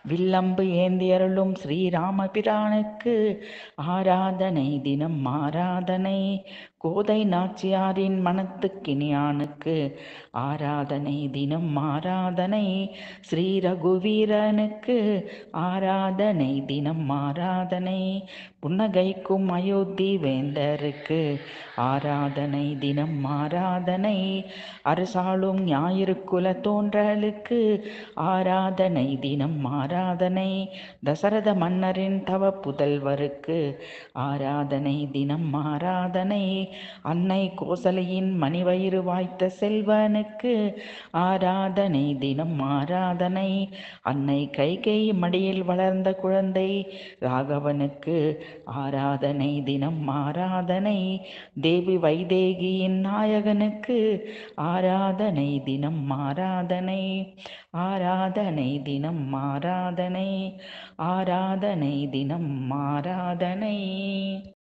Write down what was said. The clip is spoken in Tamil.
வில்லம்பு ஏந்தியருளும் ஸ்ரீராமபிரானுக்கு ஆராதனை தினம் ஆராதனை கோதை நாச்சியாரின் மனத்துக்கினியானுக்கு ஆராதனை தினம் ஆராதனை ஸ்ரீ ரகுவீரனுக்கு ஆராதனை தினம் ஆராதனை புன்னகைக்கும் அயோத்தி வேந்தருக்கு ஆராதனை தினம் ஆராதனை அரசாளும் ஞாயிறு குல தோன்றலுக்கு ஆராதனை தினம் ஆராதனை தசரத மன்னரின் தவ புதல்வருக்கு ஆராதனை தினம் ஆராதனை அன்னை கோசலையின் மணிவயிறு வாய்த்த செல்வனுக்கு ஆராதனை தினம் ஆராதனை அன்னை கைகை மடியில் வளர்ந்த குழந்தை ராகவனுக்கு ஆராதனை தினம் ஆராதனை தேவி வைதேகியின் நாயகனுக்கு ஆராதனை தினம் ஆராதனை ஆராதனை தினம் ஆராதனை ஆராதனை தினம் ஆராதனை